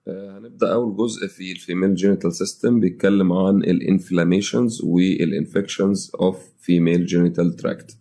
آه، هنبدأ أول جزء في الفيميل جينيتال سيستم بيتكلم عن الانفلاميشنز والانفكشنز اوف فيميل جينيتال تراكت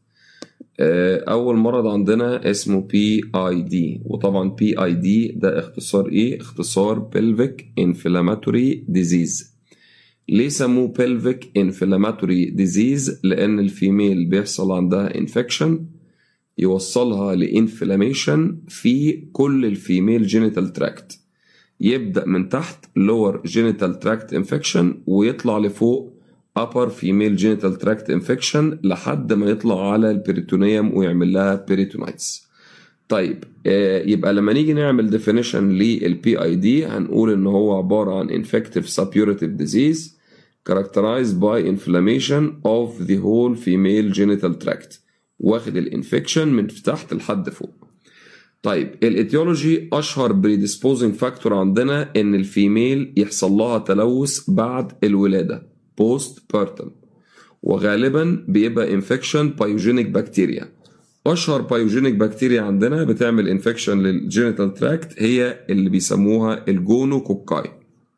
أول مرض عندنا اسمه بي اي دي وطبعا بي اي دي ده اختصار ايه؟ اختصار بلفيك انفلاماتوري ديزيز ليه سموه بلفيك انفلاماتوري ديزيز؟ لأن الفيميل بيحصل عندها انفكشن يوصلها لانفلاميشن في كل الفيميل جينيتال تراكت يبدأ من تحت lower genital tract infection ويطلع لفوق upper female genital tract infection لحد ما يطلع على البريتونيوم ويعمل لها peritonitis. طيب آه، يبقى لما نيجي نعمل definition للبي اي دي هنقول ان هو عبارة عن infective suppurative disease characterized by inflammation of the whole female genital tract واخد الانفكشن من تحت لحد فوق. طيب الاتيولوجي اشهر بريديسبوزنج فاكتور عندنا ان الفيميل يحصل لها تلوث بعد الولاده بوست بارتم وغالبا بيبقى انفكشن بايوجينيك بكتيريا اشهر بايوجينيك بكتيريا عندنا بتعمل انفكشن للجينيتال تراكت هي اللي بيسموها الجونو كوكاي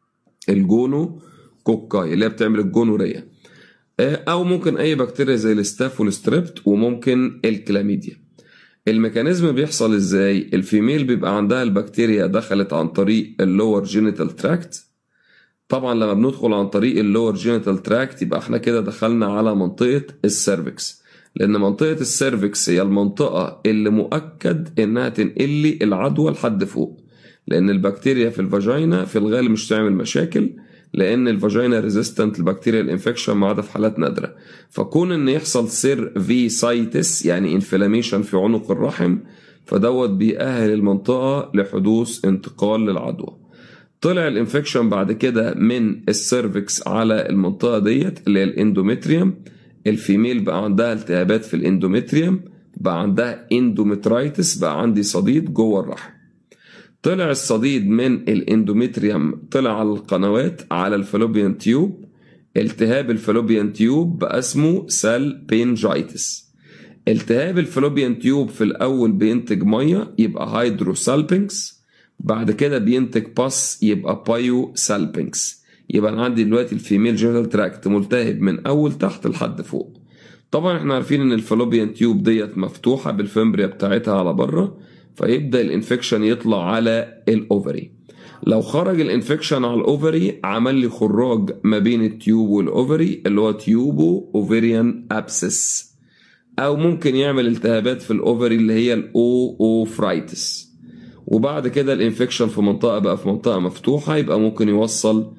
الجونو كوكاي اللي هي بتعمل الجونوريا او ممكن اي بكتيريا زي الستاف والستريبت وممكن الكلاميديا الميكانيزم بيحصل ازاي الفيميل بيبقى عندها البكتيريا دخلت عن طريق اللور جينيتال تراكت طبعا لما بندخل عن طريق اللور جينيتال تراكت يبقى احنا كده دخلنا على منطقة السيرفكس لان منطقة السيرفكس هي المنطقة اللي مؤكد انها تنقل لي العدوى لحد فوق لان البكتيريا في الفاجينا في الغالب مش تعمل مشاكل لان الفاجينا ريزيستنت لبكتيريا الانفكشن ما عدا في حالات نادره فكون ان يحصل سير في سايتس يعني انفلاميشن في عنق الرحم فدوت بيأهل المنطقه لحدوث انتقال للعدوى طلع الانفكشن بعد كده من السيرفكس على المنطقه ديت اللي هي الاندومتريوم الفيميل بقى عندها التهابات في الاندومتريوم بقى عندها اندومترايتس بقى عندي صديد جوه الرحم طلع الصديد من الاندومتريوم طلع على القنوات على الفالوبيان تيوب التهاب الفالوبيان تيوب بقى اسمه سال بينجايتس التهاب الفالوبيان تيوب في الاول بينتج ميه يبقى هيدروسالبينكس بعد كده بينتج باس يبقى بايو سالبينكس يبقى انا عندي دلوقتي الفيميل جينيتال تراكت ملتهب من اول تحت لحد فوق طبعا احنا عارفين ان الفالوبيان تيوب ديت مفتوحه بالفمبريا بتاعتها على بره فيبدا الانفكشن يطلع على الاوفري لو خرج الانفكشن على الاوفري عمل لي خراج ما بين التيوب والاوفري اللي هو تيوبو اوفريان ابسس او ممكن يعمل التهابات في الاوفري اللي هي الاو اوفرايتس وبعد كده الانفكشن في منطقه بقى في منطقه مفتوحه يبقى ممكن يوصل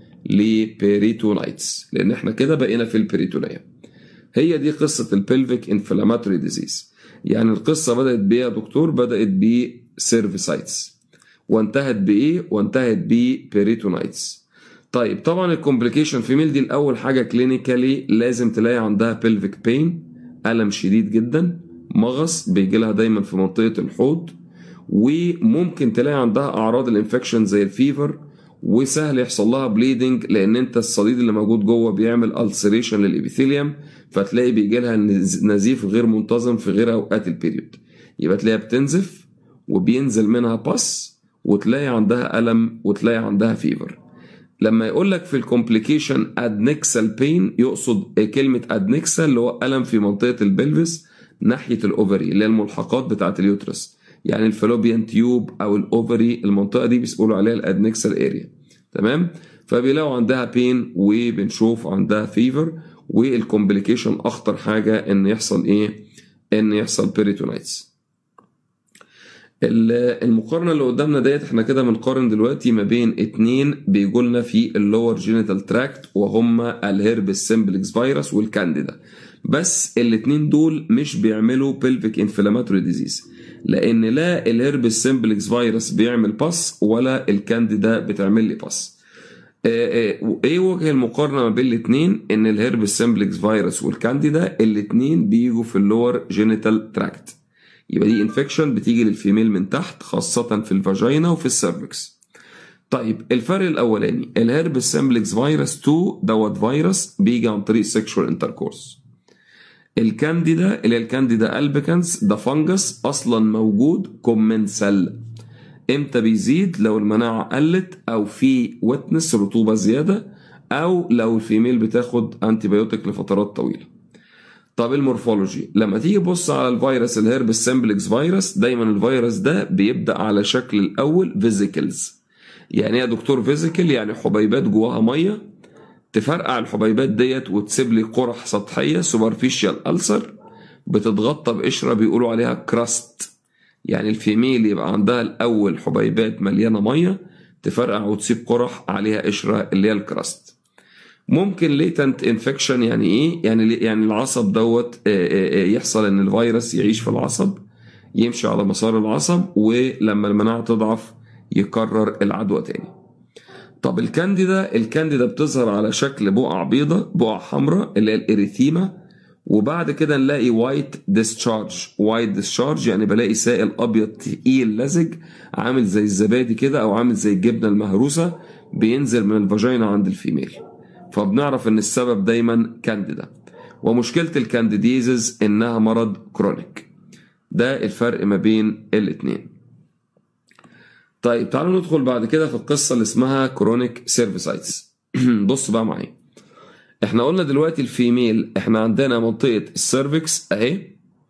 لبيريتونايتس لان احنا كده بقينا في البريتونيه هي دي قصه البلفيك انفلاماتوري ديزيز يعني القصة بدأت بإيه يا دكتور؟ بدأت بسيرفيسايتس وانتهت بإيه؟ وانتهت ببيريتونايتس طيب طبعا الكومبليكيشن فيميل دي الأول حاجة كلينيكالي لازم تلاقي عندها بلفيك بين ألم شديد جدا مغص بيجي لها دايما في منطقة الحوض وممكن تلاقي عندها أعراض الانفكشن زي الفيفر وسهل يحصل لها بليدنج لان انت الصديد اللي موجود جوه بيعمل السريشن للابيثيليوم فتلاقي بيجي لها نزيف غير منتظم في غير اوقات البيريود يبقى تلاقيها بتنزف وبينزل منها باس وتلاقي عندها الم وتلاقي عندها فيفر لما يقول لك في الكومبليكيشن ادنكسال بين يقصد كلمه ادنكسال اللي هو الم في منطقه البلفس ناحيه الاوفري اللي هي الملحقات بتاعه اليوترس يعني الفالوبيان تيوب او الاوفري المنطقه دي بيقولوا عليها الادنكسال اريا تمام فبيلاقوا عندها بين وبنشوف عندها فيفر والكومبليكيشن اخطر حاجه ان يحصل ايه ان يحصل بيريتونايتس المقارنه اللي قدامنا ديت احنا كده بنقارن دلوقتي ما بين اتنين بيجوا لنا في اللور جينيتال تراكت وهما الهربس سمبلكس فيروس والكانديدا بس الاتنين دول مش بيعملوا بلفيك انفلاماتوري ديزيز لان لا الهربس سمبلكس فيروس بيعمل باس ولا الكانديدا بتعمل لي باس ايه وجه المقارنه ما بين الاثنين ان الهربس سمبلكس فيروس والكانديدا الاثنين بيجوا في اللور جينيتال تراكت يبقى دي انفكشن بتيجي للفيميل من تحت خاصه في الفاجينا وفي السيرفكس طيب الفرق الاولاني الهربس سمبلكس فيروس 2 دوت فيروس بيجي عن طريق سيكشوال انتركورس الكانديدا اللي هي الكانديدا البيكانس ده فنجس اصلا موجود كومنسال امتى بيزيد لو المناعة قلت او في ويتنس رطوبة زيادة او لو الفيميل بتاخد انتي بايوتيك لفترات طويلة طب المورفولوجي لما تيجي تبص على الفيروس الهيربس سمبلكس فيروس دايما الفيروس ده بيبدا على شكل الاول فيزيكلز يعني ايه يا دكتور فيزيكل يعني حبيبات جواها ميه تفرقع الحبيبات ديت وتسيب لي قرح سطحيه سوبرفيشال ألسر بتتغطى بقشره بيقولوا عليها كراست يعني الفيميل يبقى عندها الاول حبيبات مليانه ميه تفرقع وتسيب قرح عليها قشره اللي هي الكراست ممكن ليتنت انفكشن يعني ايه يعني يعني العصب دوت يحصل ان الفيروس يعيش في العصب يمشي على مسار العصب ولما المناعه تضعف يكرر العدوى تاني طب الكانديدا الكانديدا بتظهر على شكل بقع بيضة بقع حمراء اللي هي الاريثيما وبعد كده نلاقي وايت ديسشارج وايت ديسشارج يعني بلاقي سائل ابيض تقيل لزج عامل زي الزبادي كده او عامل زي الجبنه المهروسه بينزل من الفاجينا عند الفيميل فبنعرف ان السبب دايما كانديدا ومشكله الكانديديزز انها مرض كرونيك ده الفرق ما بين الاثنين طيب تعالوا ندخل بعد كده في القصه اللي اسمها كرونيك سيرفيسايتس بص بقى معايا احنا قلنا دلوقتي الفيميل احنا عندنا منطقه السيرفكس اهي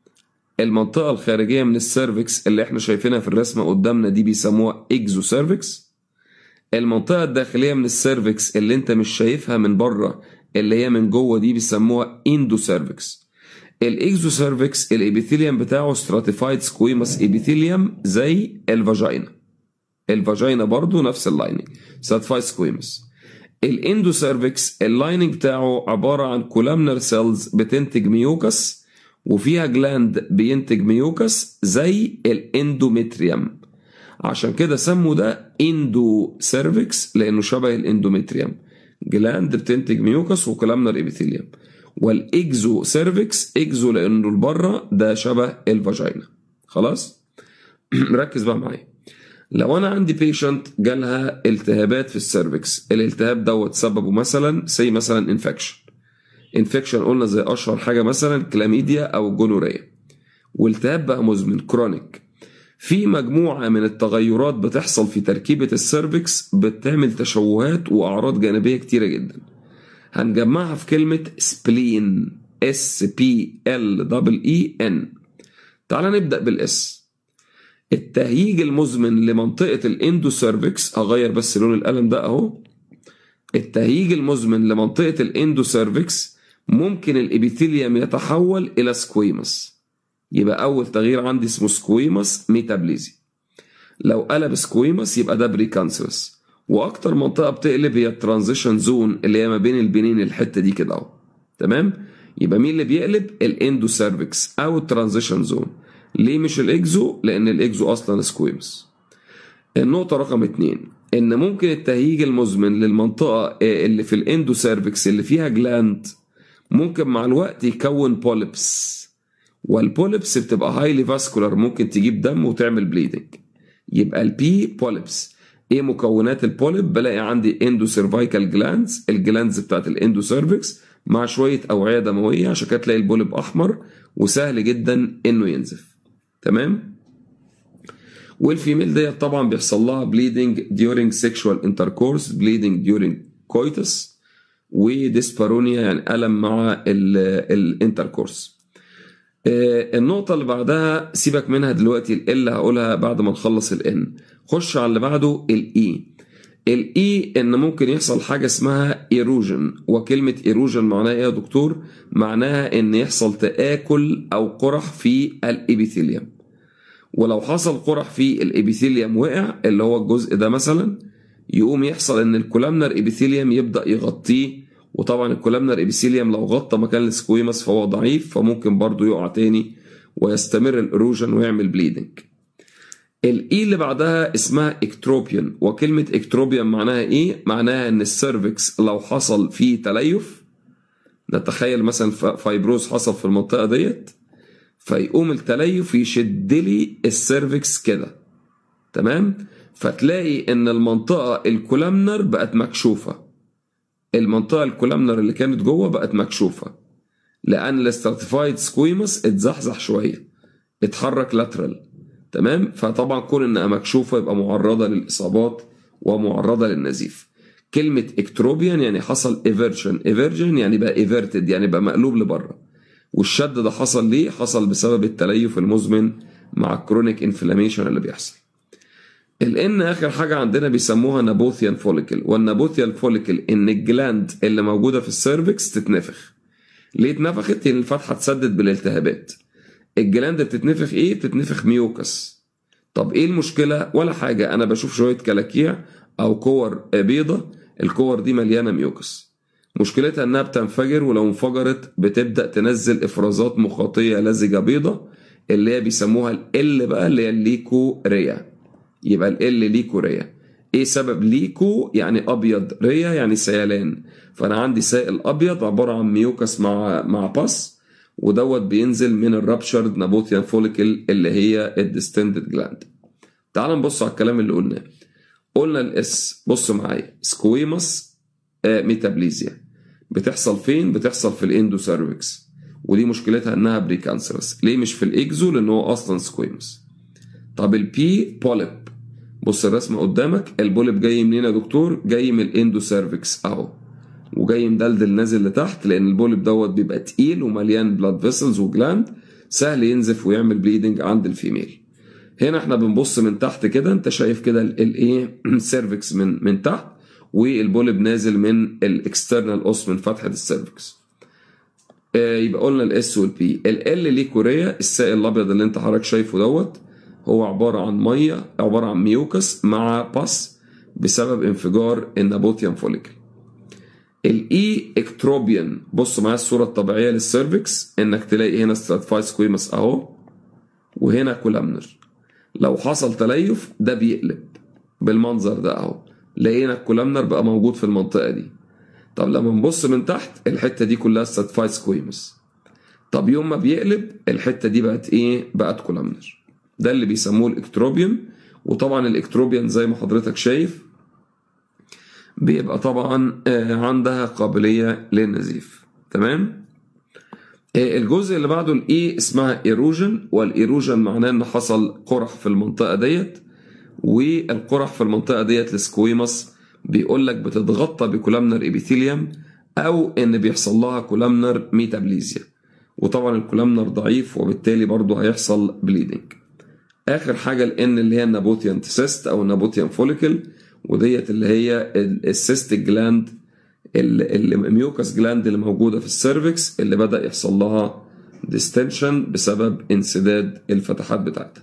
المنطقه الخارجيه من السيرفكس اللي احنا شايفينها في الرسمه قدامنا دي بيسموها اكزو سيرفكس المنطقه الداخليه من السيرفكس اللي انت مش شايفها من بره اللي هي من جوه دي بيسموها اندو سيرفكس الاكزو سيرفكس الابيثيليوم بتاعه ستراتيفايد سكويمس ابيثيليوم زي الفاجينا الفاجينا برضو نفس اللايننج ستراتيفايد سكويمس الاندو سيرفكس اللايننج بتاعه عباره عن كولامنر سيلز بتنتج ميوكس وفيها جلاند بينتج ميوكس زي الاندومتريوم عشان كده سموا ده اندو سيرفكس لانه شبه الاندومتريوم جلاند بتنتج ميوكس وكولامنر ابيثيليوم والاكزو سيرفكس اكزو لانه لبره ده شبه الفاجينا خلاص ركز بقى معايا لو انا عندي بيشنت جالها التهابات في السيرفكس الالتهاب دوت سببه مثلا زي مثلا انفكشن انفكشن قلنا زي اشهر حاجه مثلا كلاميديا او جونوريا والتهاب بقى مزمن كرونيك في مجموعه من التغيرات بتحصل في تركيبه السيرفكس بتعمل تشوهات واعراض جانبيه كتيره جدا هنجمعها في كلمه سبلين اس بي ال دبل اي ان تعال نبدا بالاس التهييج المزمن لمنطقة الاندو سيرفكس هغير بس لون القلم ده اهو التهييج المزمن لمنطقة الاندو سيرفكس ممكن الابيثيليوم يتحول الى سكويمس يبقى اول تغيير عندي اسمه سكويمس ميتابليزي لو قلب سكويمس يبقى ده بري كانسرس واكتر منطقة بتقلب هي الترانزيشن زون اللي هي ما بين البنين الحتة دي كده اهو تمام يبقى مين اللي بيقلب الاندو سيرفكس او الترانزيشن زون ليه مش الاكزو لان الاكزو اصلا سكويمس النقطه رقم اتنين ان ممكن التهييج المزمن للمنطقه اللي في الاندو سيرفكس اللي فيها جلاند ممكن مع الوقت يكون بوليبس والبوليبس بتبقى هايلي فاسكولار ممكن تجيب دم وتعمل بليدنج يبقى البي بوليبس ايه مكونات البوليب بلاقي عندي اندو سيرفايكال جلاندز الجلاندز بتاعت الاندو سيرفكس مع شويه اوعيه دمويه عشان كده تلاقي البوليب احمر وسهل جدا انه ينزف تمام والفيميل ديت طبعا بيحصل لها بليدنج during sexual intercourse bleeding during coitus وديسبارونيا يعني ألم مع الانتركورس النقطة اللي بعدها سيبك منها دلوقتي ال هقولها بعد ما نخلص الان خش على اللي بعده الاي الاي ان ممكن يحصل حاجة اسمها ايروجن وكلمة ايروجن معناها ايه يا دكتور معناها ان يحصل تآكل او قرح في الابيثيليوم ولو حصل قرح في الابيثيليوم وقع اللي هو الجزء ده مثلا يقوم يحصل ان الكولامنر ابيثيليوم يبدا يغطيه وطبعا الكولامنر ابيثيليوم لو غطى مكان السكويمس فهو ضعيف فممكن برضه يقع تاني ويستمر الاروجن ويعمل بليدنج الاي اللي بعدها اسمها اكتروبيون وكلمه اكتروبيون معناها ايه معناها ان السيرفكس لو حصل فيه تليف نتخيل مثلا فايبروز حصل في المنطقه ديت فيقوم التليف يشد لي السيرفكس كده تمام فتلاقي ان المنطقه الكولامنر بقت مكشوفه المنطقه الكولامنر اللي كانت جوه بقت مكشوفه لان الاستراتيفايد سكويمس اتزحزح شويه اتحرك لاترال تمام فطبعا كون انها مكشوفه يبقى معرضه للاصابات ومعرضه للنزيف كلمه اكتروبيان يعني حصل ايفيرجن ايفيرجن يعني بقى ايفيرتد يعني بقى مقلوب لبره والشد ده حصل ليه حصل بسبب التليف المزمن مع الكرونيك انفلاميشن اللي بيحصل الان اخر حاجه عندنا بيسموها نابوثيان فوليكل والنابوثيان فوليكل ان الجلاند اللي موجوده في السيرفكس تتنفخ ليه اتنفخت لان الفتحه اتسدد بالالتهابات الجلاند بتتنفخ ايه بتتنفخ ميوكس طب ايه المشكله ولا حاجه انا بشوف شويه كلاكيع او كور بيضه الكور دي مليانه ميوكس مشكلتها انها بتنفجر ولو انفجرت بتبدا تنزل افرازات مخاطيه لزجه بيضه اللي هي بيسموها ال بقى اللي هي الليكوريا يبقى ال ليكوريا ايه سبب ليكو يعني ابيض ريا يعني سيلان فانا عندي سائل ابيض عباره عن ميوكس مع مع باس ودوت بينزل من الرابشرد نابوثيان فوليكل اللي هي الديستندد جلاند تعال نبص على الكلام اللي قلناه قلنا الاس بص معايا سكويمس آه ميتابليزيا بتحصل فين بتحصل في الاندو سيرفكس ودي مشكلتها انها بريكانسرس ليه مش في الاكزو لان هو اصلا سكويمس طب البي بوليب بص الرسمه قدامك البوليب جاي منين يا دكتور جاي من الاندو سيرفكس اهو وجاي مدلدل نازل لتحت لان البوليب دوت بيبقى تقيل ومليان بلاد فيسلز وجلاند سهل ينزف ويعمل بليدنج عند الفيميل هنا احنا بنبص من تحت كده انت شايف كده الايه سيرفكس من من تحت والبوليب نازل من الاكسترنال اوس من فتحه السيرفكس آه يبقى قلنا الاس والبي ال ليه كوريا السائل الابيض اللي انت حضرتك شايفه دوت هو عباره عن ميه عباره عن ميوكس مع باس بسبب انفجار النابوتيان فوليكل الاي اكتروبيان بص معايا الصوره الطبيعيه للسيرفكس انك تلاقي هنا ستراتيفاي سكويمس اهو وهنا كولامنر لو حصل تليف ده بيقلب بالمنظر ده اهو لقينا الكولامنر بقى موجود في المنطقه دي طب لما نبص من تحت الحته دي كلها ستراتيفاي سكويمس طب يوم ما بيقلب الحته دي بقت ايه بقت كولامنر ده اللي بيسموه الاكتروبيان وطبعا الاكتروبيان زي ما حضرتك شايف بيبقى طبعا عندها قابلية للنزيف تمام الجزء اللي بعده الاي اسمها ايروجن والايروجن معناه ان حصل قرح في المنطقة ديت والقرح في المنطقة ديت السكويمس بيقول لك بتتغطى بكولامنر ابيثيليوم او ان بيحصل لها كولامنر ميتابليزيا وطبعا الكولامنر ضعيف وبالتالي برضه هيحصل بليدنج اخر حاجه الان اللي هي النابوتيان سيست او النابوتيان فوليكل وديت اللي هي السيستيك جلاند الميوكس جلاند اللي موجوده في السيرفكس اللي بدا يحصل لها ديستنشن بسبب انسداد الفتحات بتاعتها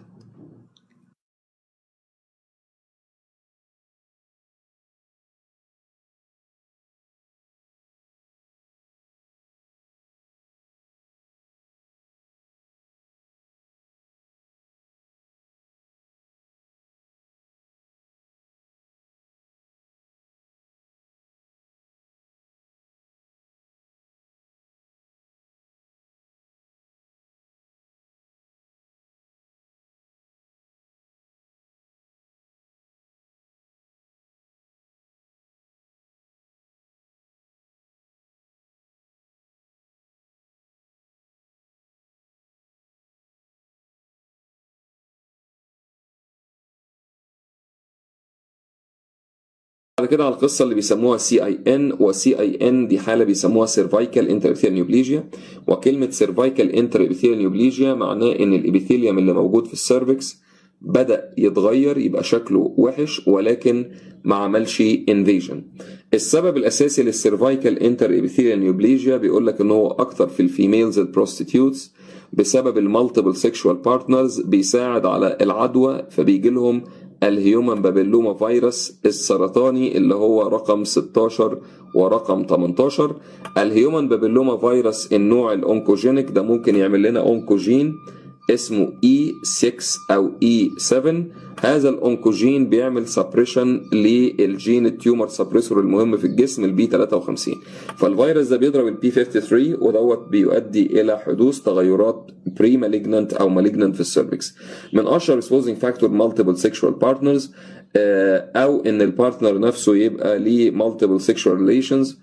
بعد كده على القصه اللي بيسموها سي اي ان وسي اي ان دي حاله بيسموها سيرفايكال انترابيثيال نيوبليجيا وكلمه سيرفايكال انترابيثيال نيوبليجيا معناه ان الابيثيليوم اللي موجود في السيرفكس بدا يتغير يبقى شكله وحش ولكن ما عملش انفيجن السبب الاساسي للسيرفايكال انترابيثيال نيوبليجيا بيقول لك ان هو اكتر في الفيميلز البروستيتيوتس بسبب المالتيبل سيكشوال بارتنرز بيساعد على العدوى فبيجي لهم الهيومن بابيلوما فيروس السرطاني اللي هو رقم 16 ورقم 18 الهيومن بابيلوما فيروس النوع الاونكوجينيك ده ممكن يعمل لنا اونكوجين اسمه E6 او E7 هذا الاونكوجين بيعمل سبريشن للجين التيومر سبريسور المهم في الجسم البي 53 فالفيروس ده بيضرب البي 53 ودوت بيؤدي الى حدوث تغيرات بري مالجنانت او مالجنانت في السيرفكس من اشهر exposing فاكتور مالتيبل سيكشوال بارتنرز او ان البارتنر نفسه يبقى ليه مالتيبل سيكشوال ريليشنز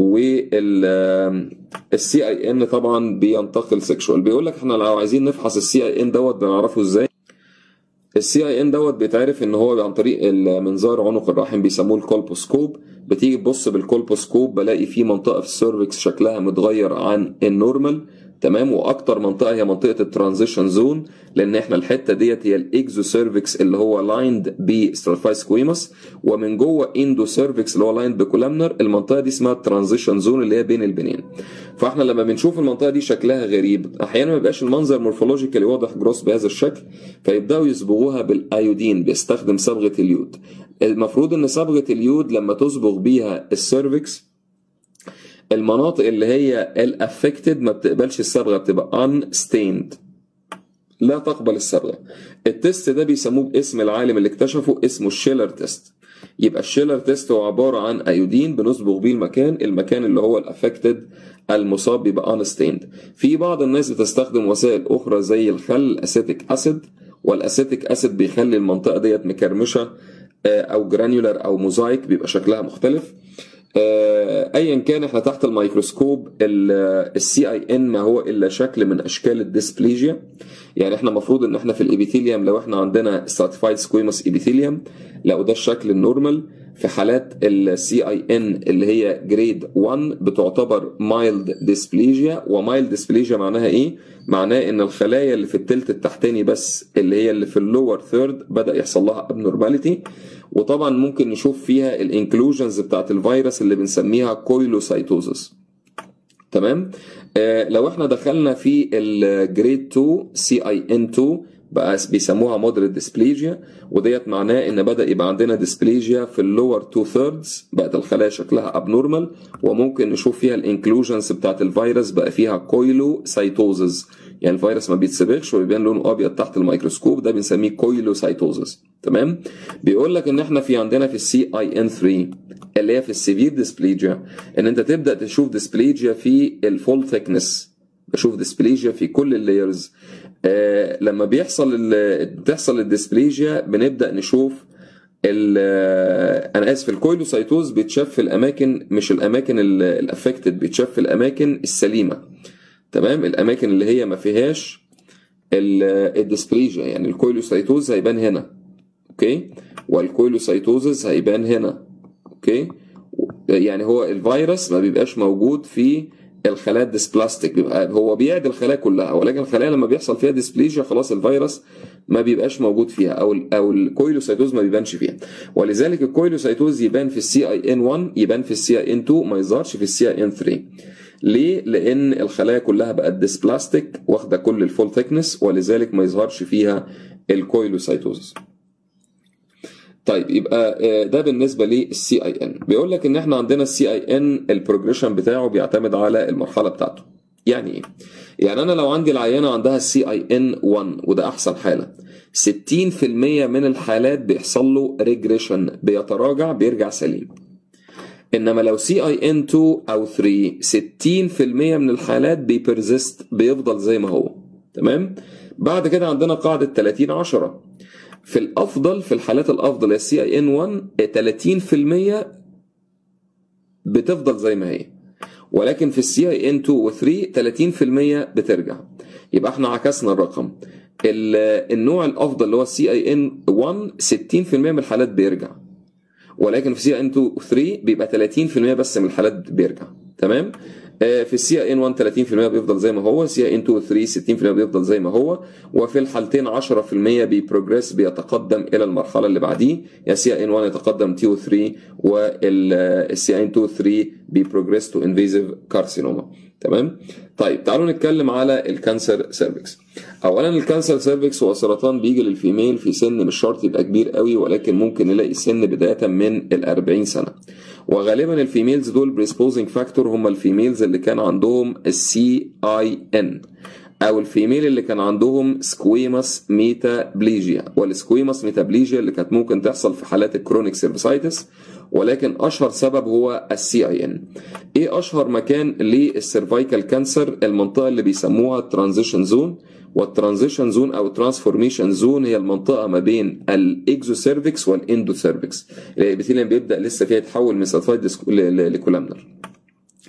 والسي اي ان طبعا بينتقل سيكشوال بيقول لك احنا لو عايزين نفحص السي اي ان دوت بنعرفه ازاي السي اي ان دوت بيتعرف ان هو عن طريق المنظار عنق الرحم بيسموه الكولبوسكوب بتيجي تبص بالكولبوسكوب بلاقي في منطقه في السيرفكس شكلها متغير عن النورمال تمام واكتر منطقه هي منطقه الترانزيشن زون لان احنا الحته ديت هي الاكزو سيرفكس اللي هو لايند بستراتيفايد سكويموس ومن جوه اندو سيرفكس اللي هو لايند بكولامنر المنطقه دي اسمها الترانزيشن زون اللي هي بين البنين فاحنا لما بنشوف المنطقه دي شكلها غريب احيانا ما بيبقاش المنظر مورفولوجيكالي واضح جروس بهذا الشكل فيبداوا يصبغوها بالايودين بيستخدم صبغه اليود المفروض ان صبغه اليود لما تصبغ بيها السيرفكس المناطق اللي هي الافكتد ما بتقبلش الصبغه بتبقى unstained لا تقبل الصبغه التست ده بيسموه باسم العالم اللي اكتشفه اسمه الشيلر تيست يبقى الشيلر تيست هو عباره عن ايودين بنصبغ بيه المكان المكان اللي هو الافكتد المصاب بيبقى unstained في بعض الناس بتستخدم وسائل اخرى زي الخل الاسيتيك اسيد والاسيتيك اسيد بيخلي المنطقه ديت مكرمشه او جرانيولار او موزايك بيبقى شكلها مختلف ايا كان احنا تحت الميكروسكوب السي اي ان ما هو الا شكل من اشكال الديسبليجيا يعني احنا المفروض ان احنا في الابيثيليوم لو احنا عندنا stratified سكويموس ابيثيليوم لو ده الشكل النورمال في حالات السي اي ان اللي هي جريد 1 بتعتبر مايلد ديسبليجيا ومايلد ديسبليجيا معناها ايه؟ معناه ان الخلايا اللي في التلت التحتاني بس اللي هي اللي في اللور ثيرد بدا يحصل لها ابنورماليتي وطبعا ممكن نشوف فيها الانكلوجنز بتاعت الفيروس اللي بنسميها كويلوسايتوزس تمام آه لو احنا دخلنا في الجريد 2 سي اي ان 2 بقى بيسموها مودريت ديسبليجيا وديت معناه ان بدا يبقى عندنا ديسبليجيا في اللور 2 ثيردز بقت الخلايا شكلها ابنورمال وممكن نشوف فيها الانكلوجنز بتاعت الفيروس بقى فيها كويلوسايتوزس يعني الفيروس ما بيتصبغش وبيبان لونه ابيض تحت الميكروسكوب ده بنسميه كويلوسايتوزس تمام بيقول لك ان احنا في عندنا في السي اي ان 3 اللي هي في السيفير ديسبليجيا ان انت تبدا تشوف ديسبليجيا في الفول ثيكنس بشوف ديسبليجيا في كل اللايرز آه لما بيحصل بتحصل الديسبليجيا بنبدا نشوف انا اسف الكويلوسايتوز بيتشاف في الاماكن مش الاماكن الافكتد بيتشاف في الاماكن السليمه تمام الاماكن اللي هي ما فيهاش الديسبليجيا يعني الكويلوسايتوز هيبان هنا اوكي والكويلوسايتوزز هيبان هنا اوكي يعني هو الفيروس ما بيبقاش موجود في الخلايا الديسبلاستيك بيبقى هو بيعدي الخلايا كلها ولكن الخلايا لما بيحصل فيها ديسبليجيا خلاص الفيروس ما بيبقاش موجود فيها او ال او الكويلوسايتوز ما بيبانش فيها ولذلك الكويلوسايتوز يبان في السي اي ان 1 يبان في السي اي ان 2 ما يظهرش في السي اي ان 3 ليه؟ لان الخلايا كلها بقت ديسبلاستيك واخده كل الفول ثيكنس ولذلك ما يظهرش فيها الكويلوسايتوز طيب يبقى ده بالنسبه للسي اي ان بيقول لك ان احنا عندنا السي اي ان البروجريشن بتاعه بيعتمد على المرحله بتاعته يعني ايه يعني انا لو عندي العيانه عندها السي اي ان 1 وده احسن حاله 60% من الحالات بيحصل له ريجريشن بيتراجع بيرجع سليم انما لو سي اي ان 2 او 3 60% من الحالات بيبرزست بيفضل زي ما هو تمام بعد كده عندنا قاعده 30 10 في الافضل في الحالات الافضل السي اي ان 1 30% بتفضل زي ما هي ولكن في السي اي ان 2 و 3 30% بترجع يبقى احنا عكسنا الرقم النوع الافضل اللي هو السي اي ان 1 60% من الحالات بيرجع ولكن في سي اي ان 2 و 3 بيبقى 30% بس من الحالات بيرجع تمام في السي اي ان 1 30% بيفضل زي ما هو سي اي ان 2 و 3 60% بيفضل زي ما هو وفي الحالتين 10% بيبروجريس بيتقدم الى المرحله اللي بعديه يعني سي اي ان 1 يتقدم تي او 3 والسي اي ان 2 و 3 بيبروجريس تو انفيزيف كارسينوما تمام طيب تعالوا نتكلم على الكانسر سيرفكس اولا الكانسر سيرفكس هو سرطان بيجي للفيميل في سن مش شرط يبقى كبير قوي ولكن ممكن نلاقي سن بدايه من ال 40 سنه وغالبا الفيميلز دول بريسبوزنج فاكتور هم الفيميلز اللي كان عندهم السي اي ان او الفيميل اللي كان عندهم سكويماس ميتابليجيا والسكويماس ميتابليجيا اللي كانت ممكن تحصل في حالات الكرونيك سيرفيسايتس ولكن اشهر سبب هو السي اي ان ايه اشهر مكان للسيرفايكال كانسر المنطقه اللي بيسموها الترانزيشن زون والترانزيشن زون او ترانسفورميشن زون هي المنطقه ما بين الاكزو سيرفكس والاندو سيرفكس الابيثيليوم بيبدا لسه فيها يتحول من سيرفايد لكولامنر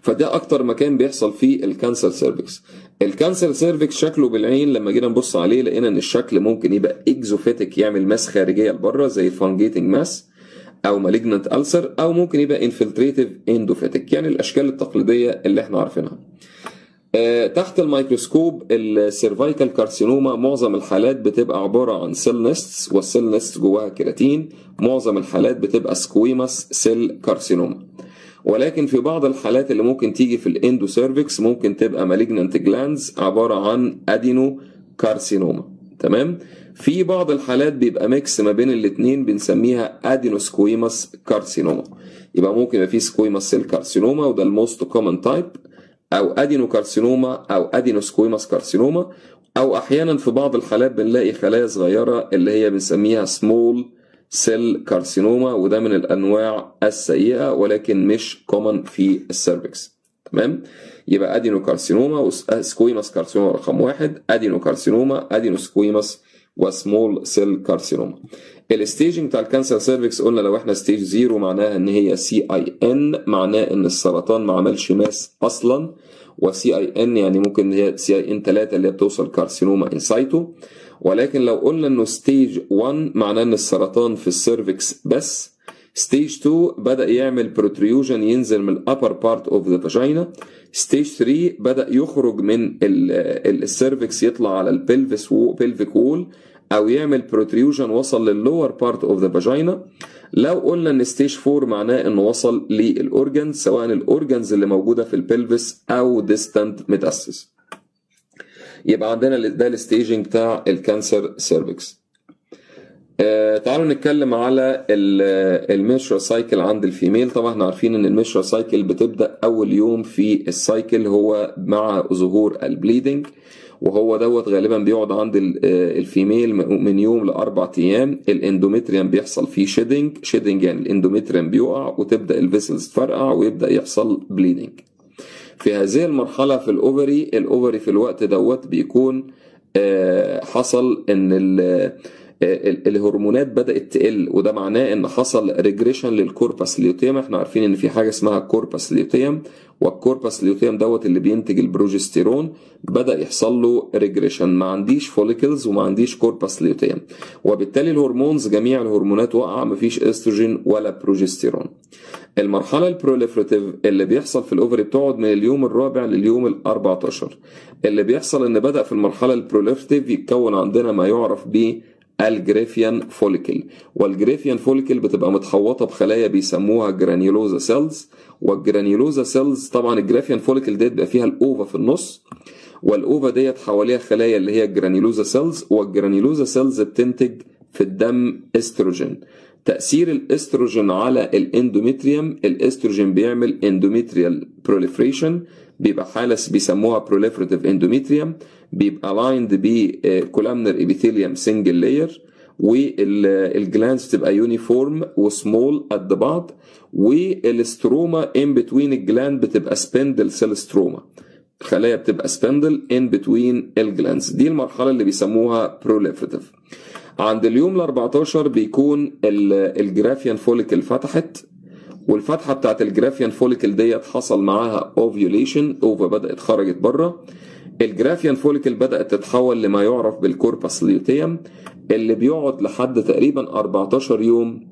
فده اكتر مكان بيحصل فيه الكانسر سيرفكس الكانسر سيرفكس شكله بالعين لما جينا نبص عليه لقينا ان الشكل ممكن يبقى اكزوفيتك يعمل ماس خارجيه لبره زي فانجيتنج ماس او مالجنت ألسر او ممكن يبقى انفلتريتيف اندوفيتك يعني الاشكال التقليديه اللي احنا عارفينها آه، تحت الميكروسكوب السيرفايكال كارسينوما معظم الحالات بتبقى عباره عن سيل نستس والسيل نست جواها كيراتين معظم الحالات بتبقى سكويماس سيل كارسينوما ولكن في بعض الحالات اللي ممكن تيجي في الاندو سيرفكس ممكن تبقى مالجنانت جلاندز عباره عن ادينو كارسينوما تمام في بعض الحالات بيبقى ميكس ما بين الاثنين بنسميها ادينو سكويماس كارسينوما يبقى ممكن يبقى في سكويماس سيل كارسينوما وده الموست كومن تايب او ادينو كارسينوما او ادينو سكويماس كارسينوما او احيانا في بعض الحالات بنلاقي خلايا صغيره اللي هي بنسميها سمول سيل كارسينوما وده من الانواع السيئه ولكن مش كومن في السيرفكس تمام يبقى ادينو كارسينوما وسكويماس كارسينوما رقم واحد ادينو كارسينوما ادينو سكويماس وسمول سيل كارسينوما الستيجنج بتاع الكانسر سيرفكس قلنا لو احنا ستيج زيرو معناها ان هي سي اي ان معناه ان السرطان ما عملش ماس اصلا وسي اي ان يعني ممكن هي سي اي ان 3 اللي هي بتوصل كارسينوما انسايتو ولكن لو قلنا انه ستيج 1 معناه ان السرطان في السيرفكس بس ستيج 2 بدا يعمل بروتريوجن ينزل من الابر بارت اوف ذا فاجينا ستيج 3 بدا يخرج من السيرفكس يطلع على البلفس بلفيك وول او يعمل بروتريوجن وصل لللور بارت اوف ذا فاجينا لو قلنا ان ستيج 4 معناه انه وصل للاورجنز سواء الاورجنز اللي موجوده في البلفس او ديستانت ميتاستس يبقى عندنا ده الستيجنج بتاع الكانسر سيرفكس آه تعالوا نتكلم على الميشرا سايكل عند الفيميل طبعا احنا عارفين ان الميشرا سايكل بتبدا اول يوم في السايكل هو مع ظهور البليدنج وهو دوت غالبا بيقعد عند الفيميل من يوم لاربع ايام الاندومتريوم بيحصل فيه شيدنج شيدنج يعني الاندومتريوم بيقع وتبدا الفيسلز تفرقع ويبدا يحصل بليدنج في هذه المرحله في الاوفري الاوفري في الوقت دوت بيكون حصل ان الهرمونات بدات تقل وده معناه ان حصل ريجريشن للكوربس ليوتيم احنا عارفين ان في حاجه اسمها كوربس ليوتيم والكوربس ليوتيم دوت اللي بينتج البروجستيرون بدا يحصل له ريجريشن ما عنديش فوليكلز وما عنديش كوربس ليوتيم وبالتالي الهرمونز جميع الهرمونات واقعه مفيش استروجين ولا بروجستيرون المرحلة البروليفراتيف اللي بيحصل في الاوفري بتقعد من اليوم الرابع لليوم ال 14 اللي بيحصل ان بدأ في المرحلة البروليفراتيف يتكون عندنا ما يعرف ب الجريفيان فوليكل والجريفيان فوليكل بتبقى متحوطه بخلايا بيسموها جرانيولوزا سيلز والجرانيولوزا سيلز طبعا الجريفيان فوليكل ديت بيبقى فيها الاوفا في النص والاوفا ديت حواليها خلايا اللي هي الجرانيولوزا سيلز والجرانيولوزا سيلز بتنتج في الدم استروجين تأثير الاستروجين على الاندوميتريوم الاستروجين بيعمل اندوميتريال بروليفريشن بيبقى حالة بيسموها proliferative endometrium بيبقى lined بكولامنر ابيثيليوم سنجل لاير والجلانز بتبقى يونيفورم وسمول قد بعض والستروما ان بتوين الجلاند بتبقى سبندل سيل ستروما الخلايا بتبقى سبندل ان بتوين الجلانز دي المرحله اللي بيسموها بروليفريتيف عند اليوم ال 14 بيكون الجرافيان فوليكل فتحت والفتحه بتاعت الجرافيان فوليكل ديت حصل معاها اوفيوليشن اوفا بدات خرجت بره الجرافيان فوليكل بدات تتحول لما يعرف بالكوربس ليوتيوم اللي بيقعد لحد تقريبا 14 يوم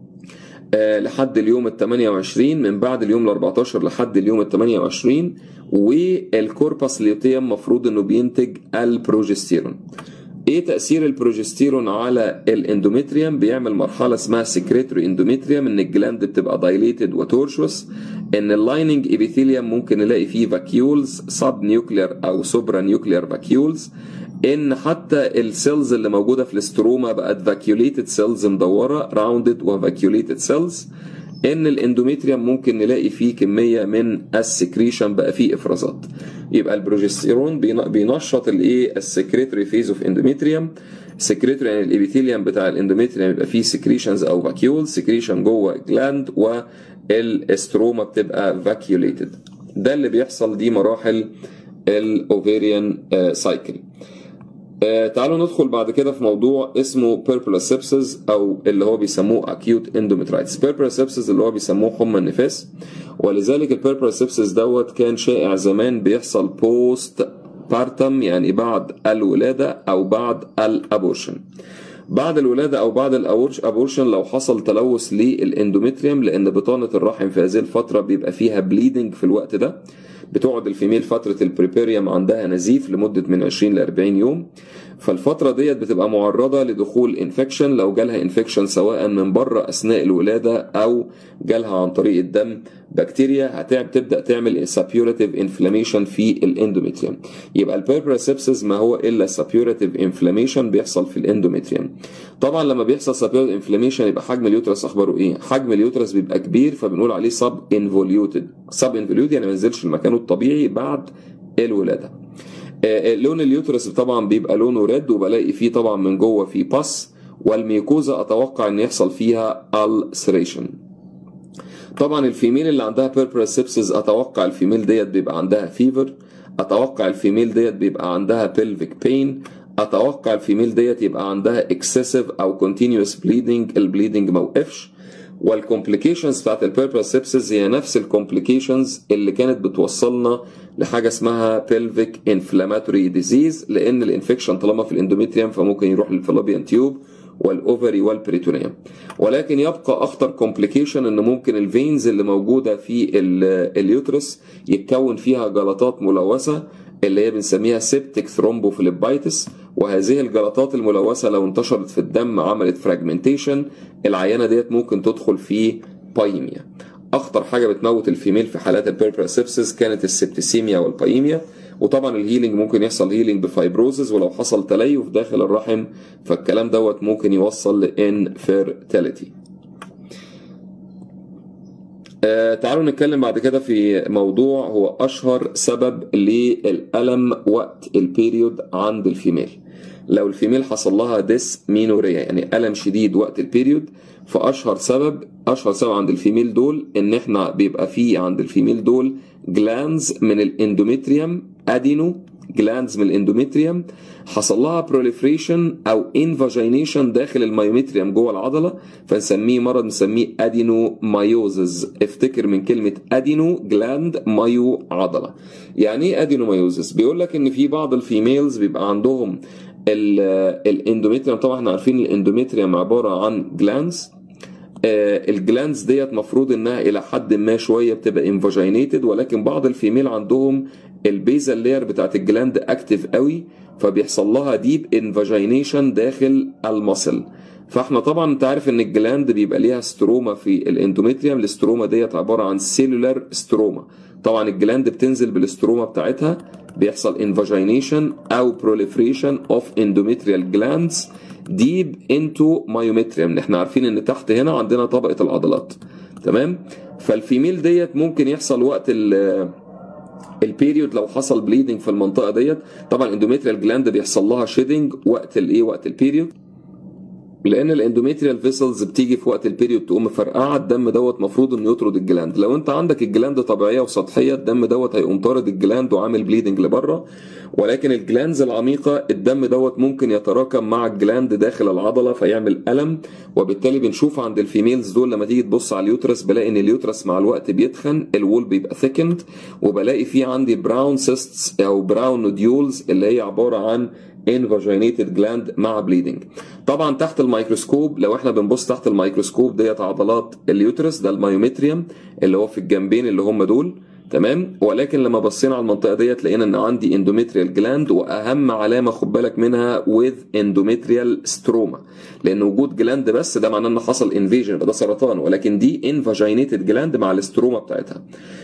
آه لحد اليوم ال 28 من بعد اليوم ال 14 لحد اليوم ال 28 والكوربس ليوتيوم المفروض انه بينتج البروجستيرون ايه تاثير البروجستيرون على الاندوميتريوم بيعمل مرحله اسمها سكريتوري اندوميتريوم ان الجلاند بتبقى دايليتد وتورشوس ان اللايننج ابيثيليوم ممكن نلاقي فيه فاكيولز سب نيوكلير او سوبرا نيوكلير فاكيولز ان حتى السيلز اللي موجوده في الاستروما بقت فاكيوليتد سيلز مدوره راوندد وفاكيوليتد سيلز ان الاندوميتريوم ممكن نلاقي فيه كميه من السكريشن بقى فيه افرازات يبقى البروجستيرون بينشط الايه السكريتوري فيز اوف اندوميتريوم سكريتوري يعني الابيثيليوم بتاع الاندوميتريوم يبقى فيه سكريشنز او فاكيول سكريشن جوه جلاند والاستروما بتبقى فاكيوليتد ده اللي بيحصل دي مراحل الاوفيريان سايكل آه تعالوا ندخل بعد كده في موضوع اسمه purpura sepsis او اللي هو بيسموه acute endometritis purpura sepsis اللي هو بيسموه حمى النفاس ولذلك البيربرا sepsis دوت كان شائع زمان بيحصل بوست بارتم يعني بعد الولادة او بعد الابورشن بعد الولادة أو بعد الأبورشن لو حصل تلوث للإندومتريوم لأن بطانة الرحم في هذه الفترة بيبقى فيها بليدنج في الوقت ده بتقعد الفيميل فترة البريبيريوم عندها نزيف لمدة من 20 ل 40 يوم فالفترة ديت بتبقى معرضة لدخول انفكشن لو جالها انفكشن سواء من بره أثناء الولادة أو جالها عن طريق الدم بكتيريا هتعب تبدأ تعمل سابيوراتيف انفلاميشن في الاندوميتريوم يبقى البيربرا سيبسز ما هو إلا سابيوراتيف انفلاميشن بيحصل في الاندوميتريوم طبعا لما بيحصل سابيوراتيف انفلاميشن يبقى حجم اليوترس أخباره إيه؟ حجم اليوترس بيبقى كبير فبنقول عليه سب انفوليوتد سب انفوليوتد يعني ما ينزلش لمكانه الطبيعي بعد الولادة لون اليوترس طبعا بيبقى لونه ريد وبلاقي فيه طبعا من جوه فيه باس والميكوزا اتوقع ان يحصل فيها السريشن طبعا الفيميل اللي عندها بيربرا سيبسز اتوقع الفيميل ديت بيبقى عندها فيفر اتوقع الفيميل ديت بيبقى عندها بيلفيك بين اتوقع الفيميل ديت يبقى عندها اكسسيف او كونتينيوس بليدنج البليدنج ما وقفش والكومبليكيشنز بتاعت البيربرا سيبسز هي نفس الكومبليكيشنز اللي كانت بتوصلنا لحاجه اسمها بيلفيك انفلاماتوري ديزيز لان الانفكشن طالما في الاندوميتريوم فممكن يروح للفلوبيان تيوب والاوفري والبريتونيوم ولكن يبقى اخطر كومبليكيشن ان ممكن الفينز اللي موجوده في اليوترس يتكون فيها جلطات ملوثه اللي هي بنسميها سيبتيك ثرومبوفليبايتس وهذه الجلطات الملوثه لو انتشرت في الدم عملت فراجمنتيشن العينه ديت ممكن تدخل في بايميا اخطر حاجه بتموت الفيميل في حالات البيربرا سيبسس كانت السبتسيميا والبايميا وطبعا الهيلينج ممكن يحصل هيلينج بفايبروزز ولو حصل تليف داخل الرحم فالكلام دوت ممكن يوصل لانفيرتيليتي آه تعالوا نتكلم بعد كده في موضوع هو اشهر سبب للالم وقت البيريود عند الفيميل لو الفيميل حصل لها ديس مينوريا يعني الم شديد وقت البيريود فاشهر سبب اشهر سبب عند الفيميل دول ان احنا بيبقى فيه عند الفيميل دول جلانز من الاندوميتريوم ادينو جلانز من الاندوميتريوم حصل لها بروليفريشن او انفاجينيشن داخل المايوميتريوم جوه العضله فنسميه مرض نسميه ادينو مايوزز افتكر من كلمه ادينو جلاند مايو عضله يعني ايه ادينو مايوزز بيقول لك ان في بعض الفيميلز بيبقى عندهم الاندوميتريوم طبعا احنا عارفين الاندوميتريوم عباره عن جلانز آه الجلانز ديت مفروض انها الى حد ما شويه بتبقى انفاجينيتد ولكن بعض الفيميل عندهم البيزل لاير بتاعت الجلاند اكتف قوي فبيحصل لها ديب انفاجينيشن داخل المصل فاحنا طبعا انت عارف ان الجلاند بيبقى ليها ستروما في الاندوميتريوم الاستروما ديت عباره عن سيلولار ستروما طبعا الجلاند بتنزل بالاستروما بتاعتها بيحصل انفاجينيشن او بروليفريشن اوف اندوميتريال جلاندز ديب انتو مايومتريوم احنا عارفين ان تحت هنا عندنا طبقه العضلات تمام فالفيميل ديت ممكن يحصل وقت البيريود لو حصل بليدنج في المنطقه ديت طبعا الاندوميتريال جلاند بيحصل لها شيدنج وقت الايه وقت البيريود لان الاندوميتريال فيسلز بتيجي في وقت البيريود تقوم مفرقعه الدم دوت مفروض انه يطرد الجلاند لو انت عندك الجلاند طبيعيه وسطحيه الدم دوت هيقوم طارد الجلاند وعامل بليدنج لبره ولكن الجلاندز العميقه الدم دوت ممكن يتراكم مع الجلاند داخل العضله فيعمل الم وبالتالي بنشوف عند الفيميلز دول لما تيجي تبص على اليوترس بلاقي ان اليوترس مع الوقت بيتخن الوول بيبقى ثيكند وبلاقي فيه عندي براون سيستس او براون نوديولز اللي هي عباره عن انفاجينيتد جلاند مع بليدنج طبعا تحت الميكروسكوب لو احنا بنبص تحت الميكروسكوب ديت عضلات اليوترس ده المايومتريوم اللي هو في الجنبين اللي هم دول تمام ولكن لما بصينا على المنطقه ديت لقينا ان عندي اندوميتريال جلاند واهم علامه خد بالك منها with اندوميتريال ستروما لان وجود جلاند بس ده معناه ان حصل انفيجن ده سرطان ولكن دي انفاجينيتد جلاند مع الاستروما بتاعتها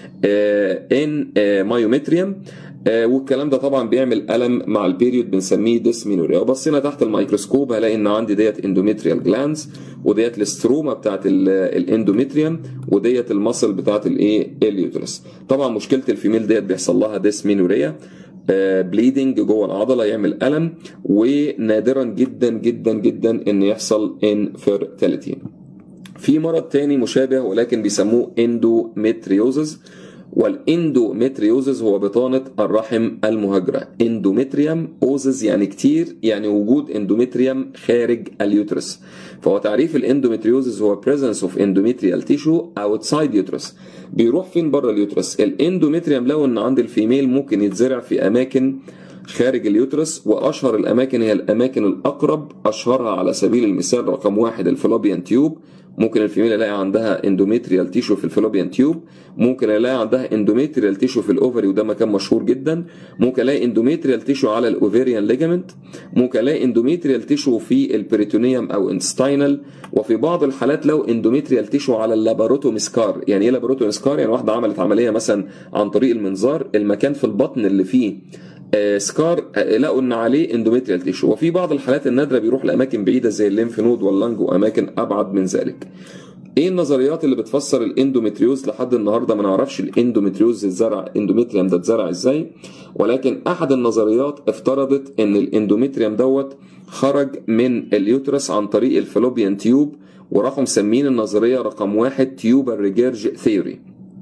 ان مايومتريوم آه والكلام ده طبعا بيعمل الم مع البيريود بنسميه ديسمينوريا وبصينا تحت الميكروسكوب هلاقي ان عندي ديت اندوميتريال جلاندز وديت الاستروما بتاعت الاندوميتريوم وديت المصل بتاعت الايه اليوترس طبعا مشكله الفيميل ديت بيحصل لها ديسمينوريا بليدنج جوه العضله يعمل الم ونادرا جدا جدا جدا ان يحصل انفيرتيليتي في مرض تاني مشابه ولكن بيسموه اندوميتريوزز والاندومتريوزز هو بطانة الرحم المهاجرة اندومتريوم اوزز يعني كتير يعني وجود اندومتريوم خارج اليوترس فهو تعريف الاندومتريوزز هو presence of endometrial tissue outside uterus بيروح فين بره اليوترس الاندومتريوم لو ان عند الفيميل ممكن يتزرع في اماكن خارج اليوترس واشهر الاماكن هي الاماكن الاقرب اشهرها على سبيل المثال رقم واحد الفلوبيان تيوب ممكن الفيميل الاقي عندها اندوميتريال تيشو في الفلوبيان تيوب ممكن الاقي عندها اندوميتريال تيشو في الاوفري وده مكان مشهور جدا ممكن الاقي اندوميتريال تيشو على الاوفيريان ليجامنت ممكن الاقي اندوميتريال تيشو في البريتونيوم او انستاينال وفي بعض الحالات لو اندوميتريال تيشو على اللاباروتوميسكار يعني ايه لاباروتوميسكار يعني واحده عملت عمليه مثلا عن طريق المنظار المكان في البطن اللي فيه سكار لقوا ان عليه اندوميتريال تيشو وفي بعض الحالات النادره بيروح لاماكن بعيده زي الليمف نود واللنج واماكن ابعد من ذلك ايه النظريات اللي بتفسر الاندومتريوز لحد النهارده ما نعرفش الاندومتريوز اتزرع اندومتريوم ده اتزرع ازاي ولكن احد النظريات افترضت ان الاندومتريوم دوت خرج من اليوترس عن طريق الفلوبيان تيوب وراحوا مسمين النظريه رقم واحد تيوبر ريجيرج ثيوري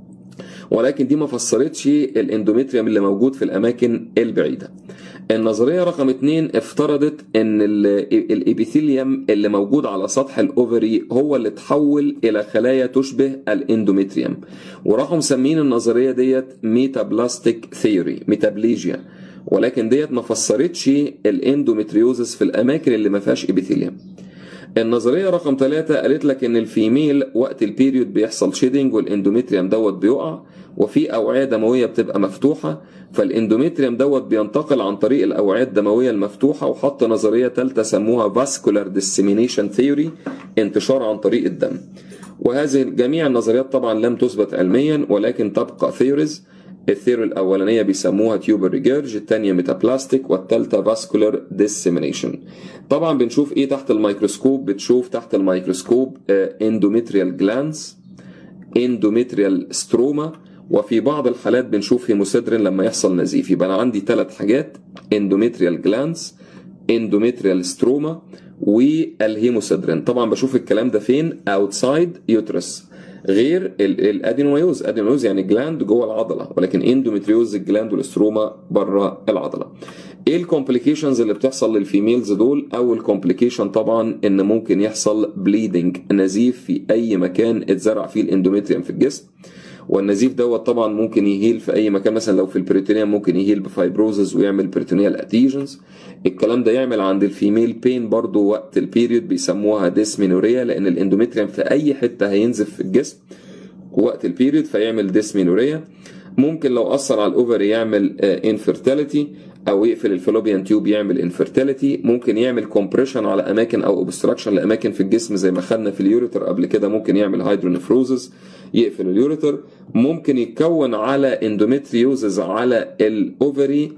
ولكن دي ما فسرتش الاندومتريوم اللي موجود في الاماكن البعيده النظريه رقم اتنين افترضت ان الابيثيليوم اللي موجود على سطح الاوفري هو اللي تحول الى خلايا تشبه الاندومتريوم وراحوا مسمين النظريه ديت ميتابلاستيك ثيوري ميتابليجيا ولكن ديت ما فسرتش الاندومتريوزس في الاماكن اللي ما فيهاش ابيثيليوم النظرية رقم ثلاثة قالت لك إن الفيميل وقت البيريود بيحصل شيدنج والاندومتريوم دوت بيقع وفي أوعية دموية بتبقى مفتوحة فالاندومتريوم دوت بينتقل عن طريق الأوعية الدموية المفتوحة وحط نظرية ثالثة سموها فاسكولار ديسيمينيشن ثيوري انتشار عن طريق الدم وهذه جميع النظريات طبعا لم تثبت علميا ولكن تبقى ثيوريز الثيوري الأولانية بيسموها تيوبر ريجيرج الثانية ميتابلاستيك والثالثة فاسكولار ديسيمينيشن طبعا بنشوف ايه تحت الميكروسكوب بتشوف تحت الميكروسكوب اندوميتريال جلانس اندوميتريال ستروما وفي بعض الحالات بنشوف هيموسيدرين لما يحصل نزيف يبقى انا عندي ثلاث حاجات اندوميتريال جلانس اندوميتريال ستروما والهيموسيدرين طبعا بشوف الكلام ده فين اوتسايد يوترس غير الادينوميوز ادينوميوز يعني جلاند جوه العضله ولكن اندوميتريوز الجلاند والاستروما بره العضله ايه الكومبليكيشنز اللي بتحصل للفيميلز دول اول كومبليكيشن طبعا ان ممكن يحصل بليدنج نزيف في اي مكان اتزرع فيه الاندوميتريوم في الجسم والنزيف دوت طبعا ممكن يهيل في اي مكان مثلا لو في البريتونيوم ممكن يهيل بفايبروزز ويعمل بريتونيال اتيجنز الكلام ده يعمل عند الفيميل بين برضو وقت البيريود بيسموها ديسمينوريا لان الاندوميتريوم في اي حته هينزف في الجسم وقت البيريود فيعمل ديسمينوريا ممكن لو اثر على الاوفر يعمل انفيرتيليتي او يقفل الفلوبيان تيوب يعمل انفيرتيليتي ممكن يعمل كومبريشن على اماكن او اوبستراكشن لاماكن في الجسم زي ما خدنا في اليوريتر قبل كده ممكن يعمل هيدرونفروزس يقفل اليوريتر ممكن يتكون على اندوميتريوزز على الاوفري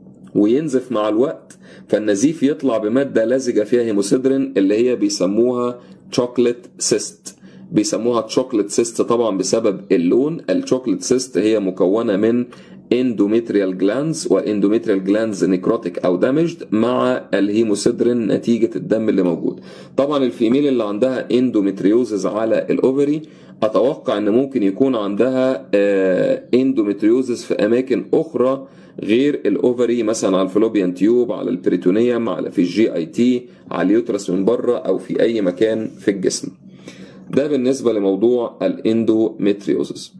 وينزف مع الوقت فالنزيف يطلع بماده لزجه فيها هيموسيدرين اللي هي بيسموها تشوكلت سيست بيسموها تشوكلت سيست طبعا بسبب اللون التشوكلت سيست هي مكونه من اندوميتريال جلانز واندوميتريال جلانز نيكروتيك او دامجد مع الهيموسيدرين نتيجه الدم اللي موجود طبعا الفيميل اللي عندها اندوميتريوزز على الاوفري اتوقع ان ممكن يكون عندها اندوميتريوزز في اماكن اخرى غير الاوفري مثلا على الفلوبيان تيوب على البريتونيوم على في الجي اي تي على اليوترس من بره او في اي مكان في الجسم ده بالنسبه لموضوع الاندوميتريوزز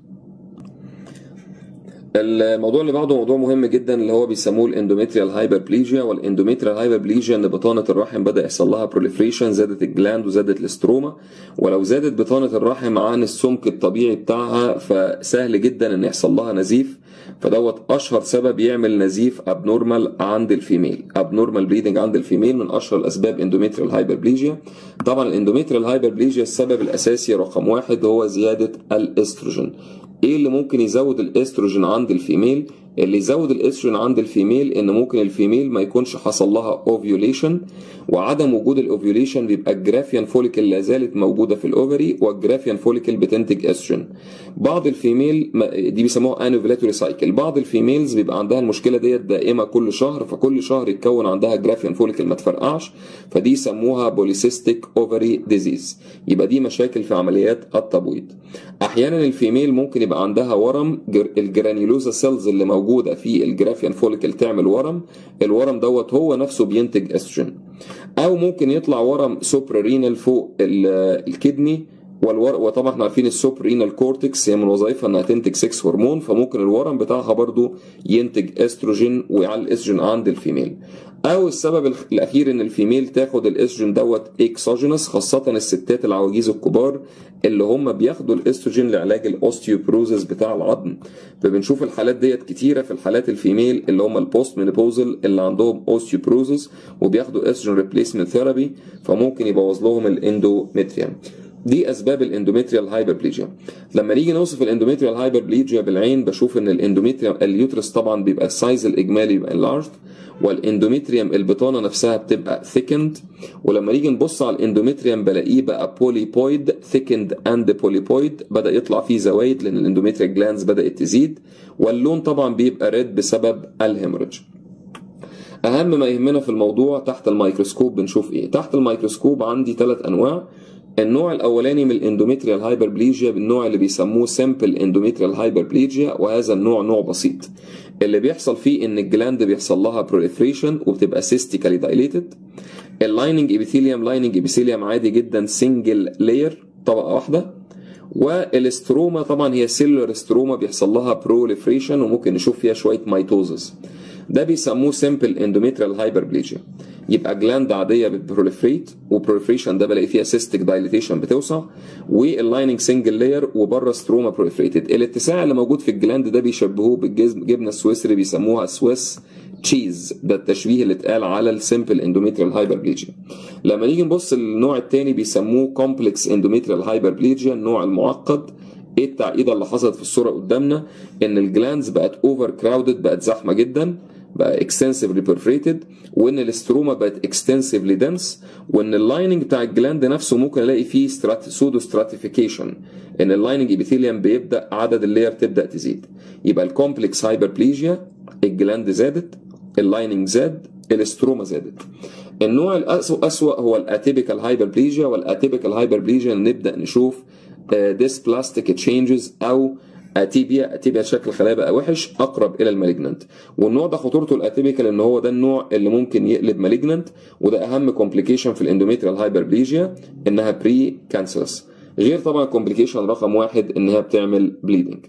الموضوع اللي بعده موضوع مهم جدا اللي هو بيسموه الاندوميتريال هايبربليجيا والاندوميتريال هايبربليجيا ان بطانه الرحم بدا يحصل لها بروليفريشن زادت الجلاند وزادت الاستروما ولو زادت بطانه الرحم عن السمك الطبيعي بتاعها فسهل جدا ان يحصل لها نزيف فدوت اشهر سبب يعمل نزيف ابنورمال عند الفيميل ابنورمال بليدنج عند الفيميل من اشهر الاسباب اندوميتريال هايبربليجيا طبعا الاندوميتريال هايبربليجيا السبب الاساسي رقم واحد هو زياده الاستروجين ايه اللي ممكن يزود الاستروجين عند الفيميل اللي يزود الاستروجين عند الفيميل ان ممكن الفيميل ما يكونش حصل لها اوفيوليشن وعدم وجود الاوفيوليشن بيبقى الجرافيان فوليكل لا زالت موجوده في الاوفري والجرافيان فوليكل بتنتج استروجين بعض الفيميل دي بيسموها انوفيلاتوري سايكل بعض الفيميلز بيبقى عندها المشكله ديت دائمه كل شهر فكل شهر يتكون عندها جرافيان فوليكل ما تفرقعش فدي يسموها بوليسيستيك اوفري ديزيز يبقى دي مشاكل في عمليات التبويض احيانا الفيميل ممكن يبقى عندها ورم الجرانيولوزا سيلز اللي موجوده في الجرافيان فوليكل تعمل ورم الورم دوت هو نفسه بينتج استروجين او ممكن يطلع ورم سوبرارينال فوق الكدني والور... وطبعا احنا عارفين السوبرينال كورتكس هي من وظائفها انها تنتج 6 هرمون فممكن الورم بتاعها برضو ينتج استروجين ويعلي الاستروجين عند الفيميل او السبب الاخير ان الفيميل تاخد الاستروجين دوت اكسوجينوس خاصه الستات العواجيز الكبار اللي هم بياخدوا الاستروجين لعلاج الاوستيوبروزس بتاع العظم فبنشوف الحالات ديت كتيره في الحالات الفيميل اللي هم البوست مينوبوزل اللي عندهم اوستيوبروزس وبياخدوا استروجين ريبليسمنت ثيرابي فممكن يبوظ لهم الاندوميتريوم دي اسباب الاندوميتريال هايبربليجيا لما نيجي نوصف الاندوميتريال هايبربليجيا بالعين بشوف ان الاندوميتريوم اليوترس طبعا بيبقى السايز الاجمالي بيبقى انلارجد والاندوميتريوم البطانه نفسها بتبقى ثيكند ولما نيجي نبص على الاندوميتريوم بلاقيه بقى بوليبويد ثيكند اند بوليبويد بدا يطلع فيه زوايد لان الاندوميتريال جلانز بدات تزيد واللون طبعا بيبقى ريد بسبب الهيموريدج اهم ما يهمنا في الموضوع تحت الميكروسكوب بنشوف ايه تحت الميكروسكوب عندي ثلاث انواع النوع الاولاني من الاندوميتريال هايبربليجيا بالنوع اللي بيسموه سامبل اندوميتريال هايبربليجيا وهذا النوع نوع بسيط اللي بيحصل فيه ان الجلاند بيحصل لها بروليفريشن وبتبقى سيستيكالي دايليتد اللايننج ابيثيليوم لايننج ابيثيليوم عادي جدا سنجل لاير طبقه واحده والاستروما طبعا هي سيلولر استروما بيحصل لها بروليفريشن وممكن نشوف فيها شويه ميتوزس ده بيسموه سمبل اندوميتريال هايبربليجيا يبقى جلاند عاديه بتبروليفريت وبروليفريشن ده بلاقي فيها سيستيك دايليتيشن بتوسع واللايننج سنجل لاير وبره ستروما بروليفريتد الاتساع اللي موجود في الجلاند ده بيشبهوه بالجبنه السويسري بيسموها سويس تشيز ده التشبيه اللي اتقال على السمبل اندوميتريال هايبربليجيا لما نيجي نبص للنوع الثاني بيسموه كومبلكس اندوميتريال هايبربليجيا النوع المعقد ايه التعقيده اللي حصلت في الصوره قدامنا ان الجلاندز بقت اوفر كراودد بقت زحمه جدا بقى اكستنسively perforated وان الاستروما بقت اكستنسively dense وان اللايننج بتاع الجلاند نفسه ممكن الاقي فيه سودو ستراتيفيكيشن ان اللايننج ابيثيليوم بيبدا عدد اللاير تبدا تزيد يبقى الكومبلكس هايبربليجيا الجلاند زادت اللايننج زاد الاستروما زادت النوع الأسوأ هو الاتيبيكال هايبربليجيا والاتيبيكال هايبربليجيا نبدا نشوف ديسبلاستيك تشينجز او اتيبيا اتيبيا شكل الخلايا بقى وحش اقرب الى المالجننت والنوع ده خطورته الاتيبيكال ان هو ده النوع اللي ممكن يقلب مالجننت وده اهم كومبليكيشن في الاندوميتريال هايبربليجيا انها بري كانسرس غير طبعا كومبليكيشن رقم واحد انها بتعمل بليدنج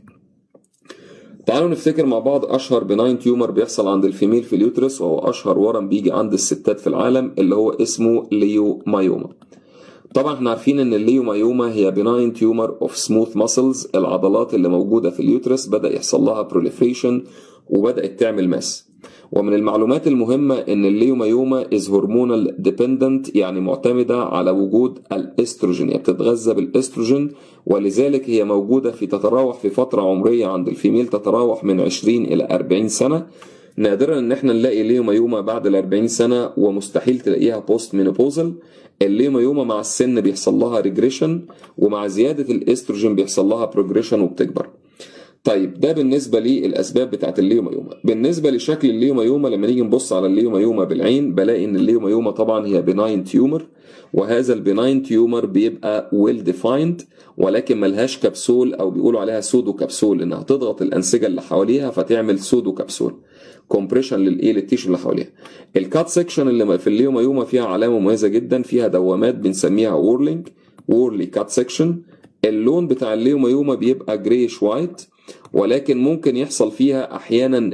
تعالوا نفتكر مع بعض اشهر بناين تيومر بيحصل عند الفيميل في اليوترس وهو اشهر ورم بيجي عند الستات في العالم اللي هو اسمه ليو مايوما طبعا احنا عارفين ان الليومايوما هي بناين تيومر اوف سموث ماسلز العضلات اللي موجوده في اليوترس بدا يحصل لها بروليفريشن وبدات تعمل ماس ومن المعلومات المهمة إن الليومايوما از هرمونال ديبندنت يعني معتمدة على وجود الاستروجين يعني بتتغذى بالاستروجين ولذلك هي موجودة في تتراوح في فترة عمرية عند الفيميل تتراوح من 20 إلى 40 سنة نادرا ان احنا نلاقي ليومايوما بعد ال 40 سنه ومستحيل تلاقيها بوست مينوبوزال الليومايوما مع السن بيحصل لها ريجريشن ومع زياده الاستروجين بيحصل لها بروجريشن وبتكبر طيب ده بالنسبه للاسباب بتاعت الليومايوما بالنسبه لشكل الليومايوما لما نيجي نبص على الليومايوما بالعين بلاقي ان الليومايوما طبعا هي بناين تيومر وهذا البناين تيومر بيبقى ويل ديفايند ولكن ملهاش كبسول او بيقولوا عليها سودو كبسول انها تضغط الانسجه اللي حواليها فتعمل سودو كبسول كومبريشن للايه للتيشو اللي حواليها الكات سيكشن اللي في الليومايوما فيها علامه مميزه جدا فيها دوامات بنسميها وورلينج وورلي كات سيكشن اللون بتاع الليومايوما بيبقى جريش وايت ولكن ممكن يحصل فيها احيانا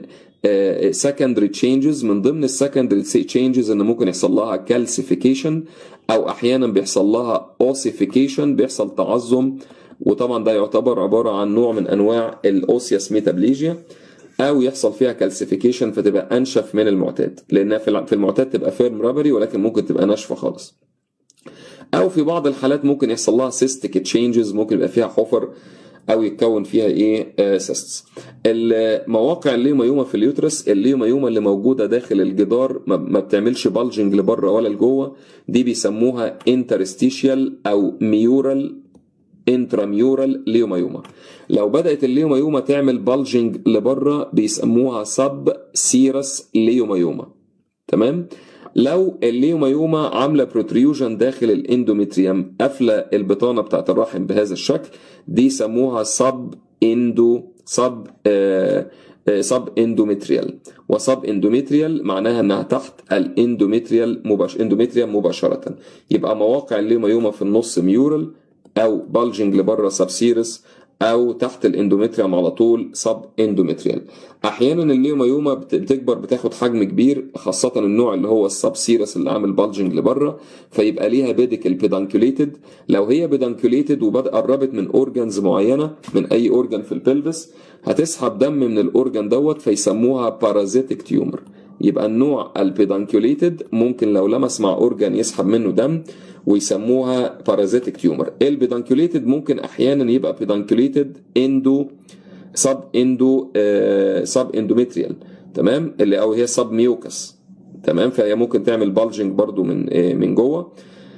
سكندري تشينجز من ضمن السكندري تشينجز ان ممكن يحصل لها كالسيفيكيشن او احيانا بيحصل لها اوسيفيكيشن بيحصل تعظم وطبعا ده يعتبر عباره عن نوع من انواع الاوسياس ميتابليجيا او يحصل فيها كالسيفيكيشن فتبقى انشف من المعتاد لانها في المعتاد تبقى فيرم رابري ولكن ممكن تبقى ناشفه خالص او في بعض الحالات ممكن يحصل لها سيستيك تشينجز ممكن يبقى فيها حفر او يتكون فيها ايه سيستس المواقع الليوميوما في اليوترس الليوميوما اللي موجوده داخل الجدار ما بتعملش بالجنج لبره ولا لجوه دي بيسموها انترستيشيال او ميورال انتراميورال ليوميوما لو بدات الليوميوما تعمل بالجنج لبره بيسموها سب سيرس ليوميوما تمام لو الليوميوما عامله بروتريوجن داخل الاندوميتريوم قافله البطانه بتاعت الرحم بهذا الشكل دي يسموها سب اندو سب آه سب اندوميتريال وسب اندوميتريال معناها انها تحت الاندوميتريال مباش اندوميتريال مباشره يبقى مواقع الليوميوما في النص ميورال او بالجنج لبره سبسيرس او تحت الاندومتريوم على طول سب اندومتريال احيانا الليوميوما بتكبر بتاخد حجم كبير خاصه النوع اللي هو السب سيرس اللي عامل بالجنج لبره فيبقى ليها بيديكال بيدانكوليتد لو هي بيدانكوليتد وبدا قربت من اورجانز معينه من اي اورجان في البلفس هتسحب دم من الاورجان دوت فيسموها بارازيتك تيومر يبقى النوع البيدانكوليتد ممكن لو لمس مع اورجان يسحب منه دم ويسموها بارازيتك تيومر البيدانكوليتد ممكن احيانا يبقى بيدانكوليتد اندو سب اندو سب اندوميتريال تمام اللي او هي سب ميوكس تمام فهي ممكن تعمل بالجنج برضو من آه من جوه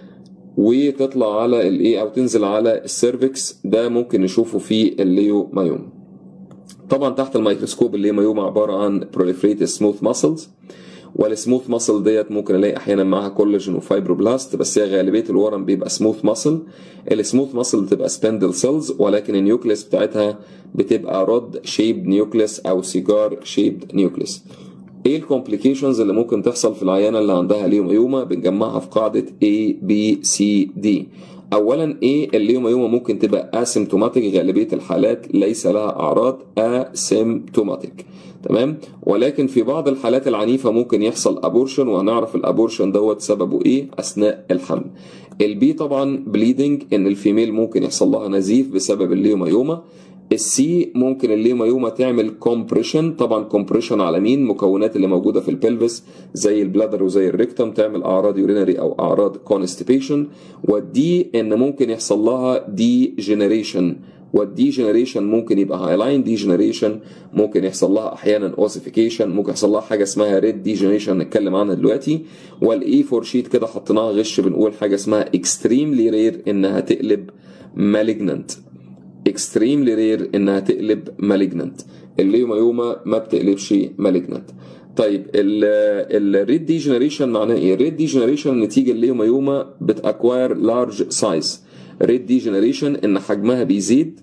وتطلع على الايه او تنزل على السيرفكس ده ممكن نشوفه في الليومايوم طبعا تحت الميكروسكوب الليومايوم عباره عن proliferated smooth muscles والسموث ماسل ديت ممكن الاقي احيانا معاها كولاجين وفايبروبلاست بس هي غالبيه الورم بيبقى سموث ماسل السموث ماسل بتبقى سبندل سيلز ولكن النيوكليس بتاعتها بتبقى رود شيب نيوكليس او سيجار شيب نيوكليس ايه الكومبليكيشنز اللي ممكن تحصل في العيانه اللي عندها ليوميوما بنجمعها في قاعده A B C D اولا ايه الليوميوما ممكن تبقى اسيمتوماتيك غالبيه الحالات ليس لها اعراض اسيمتوماتيك تمام ولكن في بعض الحالات العنيفه ممكن يحصل ابورشن وهنعرف الابورشن دوت سببه ايه اثناء الحمل البي طبعا بليدنج ان الفيميل ممكن يحصل لها نزيف بسبب الليوميوما السي ممكن الليوميوما تعمل كومبريشن طبعا كومبريشن على مين المكونات اللي موجوده في البلفس زي البلادر وزي الريكتم تعمل اعراض يورينري او اعراض كونستيبيشن والدي ان ممكن يحصل لها دي جنريشن والدي جنريشن ممكن يبقى هايلاين دي جنريشن ممكن يحصل لها احيانا اوسيفيكيشن ممكن يحصل لها حاجه اسمها ريد دي جنريشن نتكلم عنها دلوقتي والاي فور شيت كده حطيناها غش بنقول حاجه اسمها اكستريملي رير انها تقلب مالجننت اكستريملي رير انها تقلب مالجننت الليوميوما ما بتقلبش مالجننت طيب الريد دي جنريشن معناه ايه؟ الريد دي جنريشن نتيجه الليوميوما بتاكواير لارج سايز ريد دي جنريشن ان حجمها بيزيد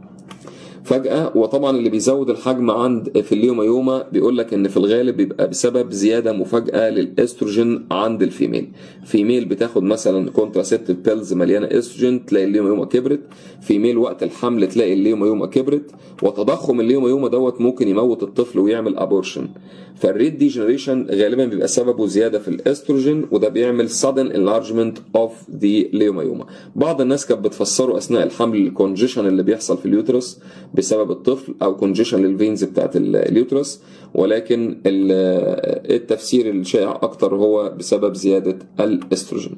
فجأة وطبعا اللي بيزود الحجم عند في اليوميوما بيقول لك ان في الغالب بيبقى بسبب زيادة مفاجئة للاستروجين عند الفيميل فيميل بتاخد مثلا كونتراسيبتيف بيلز مليانة استروجين تلاقي اليوميوما كبرت فيميل وقت الحمل تلاقي اليوميوما كبرت وتضخم اليوميوما دوت ممكن يموت الطفل ويعمل ابورشن فالريد دي جنريشن غالبا بيبقى سببه زيادة في الاستروجين وده بيعمل sudden enlargement of the ليوميوما بعض الناس كانت بتفسره اثناء الحمل الكونجيشن اللي بيحصل في اليوترس بسبب الطفل او كونجيشن للفينز بتاعت اليوترس ولكن التفسير الشائع اكتر هو بسبب زياده الاستروجين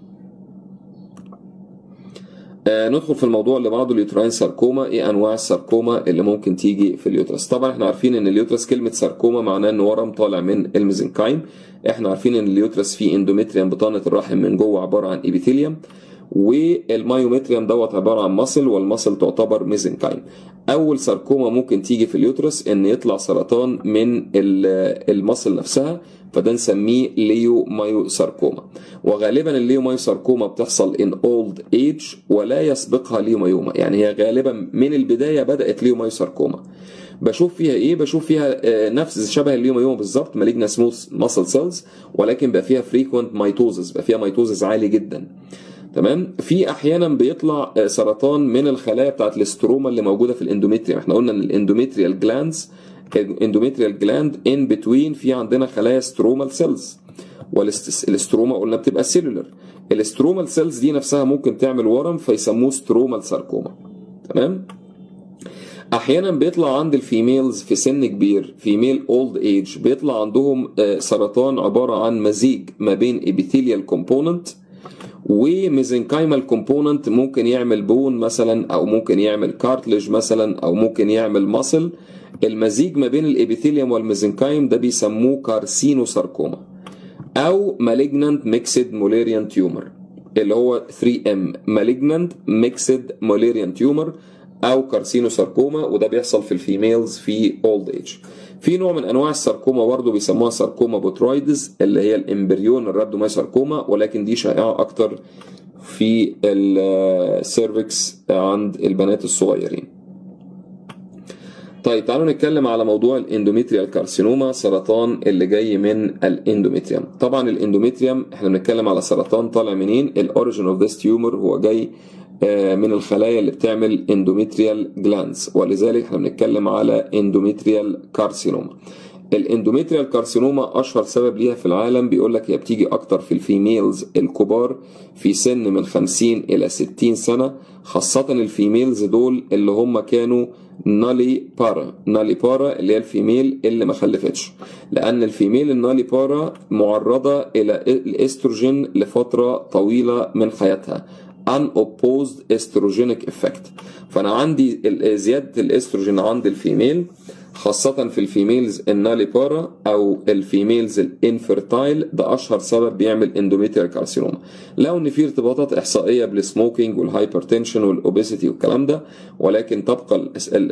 آه ندخل في الموضوع اللي بعده اليوتراين ساركوما ايه انواع الساركوما اللي ممكن تيجي في اليوترس طبعا احنا عارفين ان اليوترس كلمه ساركوما معناه ان ورم طالع من الميزنكايم احنا عارفين ان اليوترس فيه اندومتريوم بطانه الرحم من جوه عباره عن ايبيثيليوم والمايومتريوم دوت عباره عن مصل والمصل تعتبر ميزنكايم اول ساركوما ممكن تيجي في اليوترس ان يطلع سرطان من المصل نفسها فده نسميه ليو مايو ساركوما وغالبا الليو مايو ساركوما بتحصل ان اولد ايج ولا يسبقها ليو مايوما يعني هي غالبا من البدايه بدات ليو مايو ساركوما بشوف فيها ايه بشوف فيها نفس شبه اليوميوما بالظبط مالجنا سموث ماسل سيلز ولكن بقى فيها فريكوينت مايتوزس بقى فيها مايتوزس عالي جدا تمام في احيانا بيطلع سرطان من الخلايا بتاعت الاستروما اللي موجوده في الاندوميتريوم احنا قلنا ان الاندوميتريال جلاندز الاندوميتريال جلاند ان بتوين في عندنا خلايا سترومال سيلز والاستروما قلنا بتبقى سيلولر الاسترومال سيلز دي نفسها ممكن تعمل ورم فيسموه سترومال ساركوما تمام احيانا بيطلع عند الفيميلز في سن كبير فيميل اولد ايج بيطلع عندهم سرطان عباره عن مزيج ما بين ابيثيليال كومبوننت وميزنكايمال كومبوننت ممكن يعمل بون مثلا او ممكن يعمل كارتلج مثلا او ممكن يعمل ماسل المزيج ما بين الابيثيليوم والميزنكايم ده بيسموه كارسينوساركوما او مالجنانت ميكسد موليريان تيومر اللي هو 3M malignant mixed Mullerian tumor او كارسينوساركوما وده بيحصل في الفيميلز في اولد ايج في نوع من انواع الساركوما برضه بيسموها ساركوما بوترويدز اللي هي الامبريون الرابدومايساركوما ولكن دي شائعه اكتر في السيرفكس عند البنات الصغيرين طيب تعالوا نتكلم على موضوع الاندوميتريال كارسينوما سرطان اللي جاي من الاندوميتريوم طبعا الاندوميتريوم احنا بنتكلم على سرطان طالع منين الاوريجن اوف ذس تيومر هو جاي من الخلايا اللي بتعمل اندوميتريال جلانز ولذلك احنا بنتكلم على اندوميتريال كارسينوما الاندوميتريال كارسينوما اشهر سبب ليها في العالم بيقول لك هي بتيجي اكتر في الفيميلز الكبار في سن من 50 الى 60 سنه خاصه الفيميلز دول اللي هم كانوا نالي بارا نالي بارا اللي هي الفيميل اللي ما خلفتش لان الفيميل النالي بارا معرضه الى الاستروجين لفتره طويله من حياتها unopposed estrogenic effect فانا عندي زياده الاستروجين عند الفيميل خاصة في الفيميلز الناليبارا أو الفيميلز الانفرتايل ده أشهر سبب بيعمل اندوميتريال كارسينوما لو إن في ارتباطات إحصائية بالسموكينج والهايبرتنشن والأوبيسيتي والكلام ده ولكن تبقى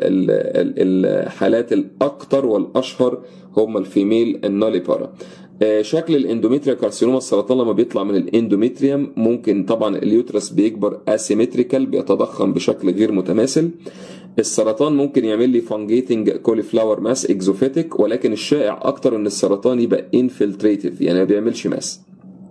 الحالات الأكثر والأشهر هم الفيميل الناليبارا شكل الاندوميتريا كارسينوما السرطان لما بيطلع من الاندوميتريوم ممكن طبعا اليوترس بيكبر اسيمتريكال بيتضخم بشكل غير متماثل السرطان ممكن يعمل لي فانجيتنج كوليفلاور ماس اكزوفيتك ولكن الشائع اكتر ان السرطان يبقى انفلتريتيف يعني ما بيعملش ماس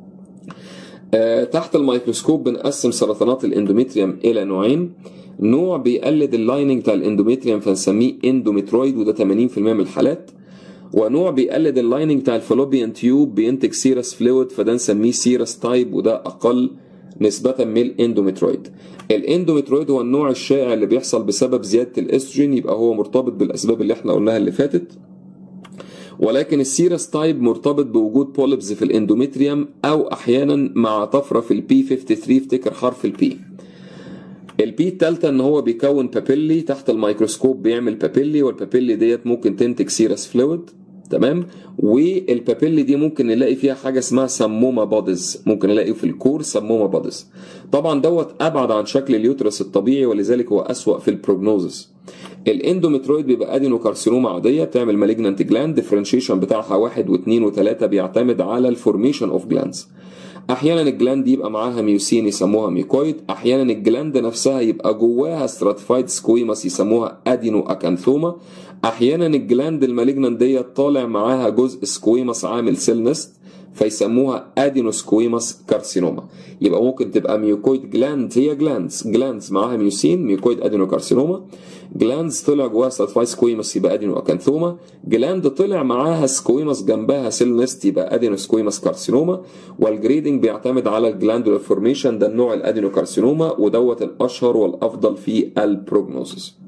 أه تحت الميكروسكوب بنقسم سرطانات الاندوميتريوم الى نوعين نوع بيقلد اللايننج بتاع الاندوميتريوم فنسميه اندوميترويد وده 80% من الحالات ونوع بيقلد اللايننج بتاع الفالوبيان تيوب بينتج سيرس فلويد فده نسميه سيرس تايب وده اقل نسبة من الاندوميترويد الاندوميترويد هو النوع الشائع اللي بيحصل بسبب زيادة الاستروجين يبقى هو مرتبط بالاسباب اللي احنا قلناها اللي فاتت ولكن السيرس تايب مرتبط بوجود بوليبز في الاندوميتريوم او احيانا مع طفرة في البي 53 افتكر حرف البي البي التالتة ان هو بيكون بابيلي تحت الميكروسكوب بيعمل بابيلي والبابيلي ديت ممكن تنتج سيرس فلويد تمام والبابيلي دي ممكن نلاقي فيها حاجه اسمها سمومه بودز ممكن نلاقي في الكور سمومه بودز طبعا دوت ابعد عن شكل اليوترس الطبيعي ولذلك هو اسوا في البروجنوزس الاندومترويد بيبقى ادينو كارسينوما عاديه بتعمل مالجنانت جلاند ديفرنشيشن بتاعها واحد واثنين وثلاثه بيعتمد على الفورميشن اوف جلاندز احيانا الجلاند يبقى معاها ميوسين يسموها ميكويد احيانا الجلاند نفسها يبقى جواها ستراتيفايد سكويماس يسموها ادينو اكانثوما احيانا الجلاند المالجنان ديت طالع معاها جزء سكويماس عامل سيل نست فيسموها ادينوسكويماس كارسينوما يبقى ممكن تبقى ميوكويد جلاند هي جلاندز جلاندز معاها ميوسين ميوكويد ادينوكارسينوما جلاندز طلع جواها ساتفاي سكويماس يبقى ادينو اكانثوما جلاند طلع معاها سكويماس جنبها سيل نست يبقى ادينوسكويماس كارسينوما والجريدنج بيعتمد على الجلاندولار فورميشن ده النوع الادينوكارسينوما ودوت الاشهر والافضل في البروجنوسيس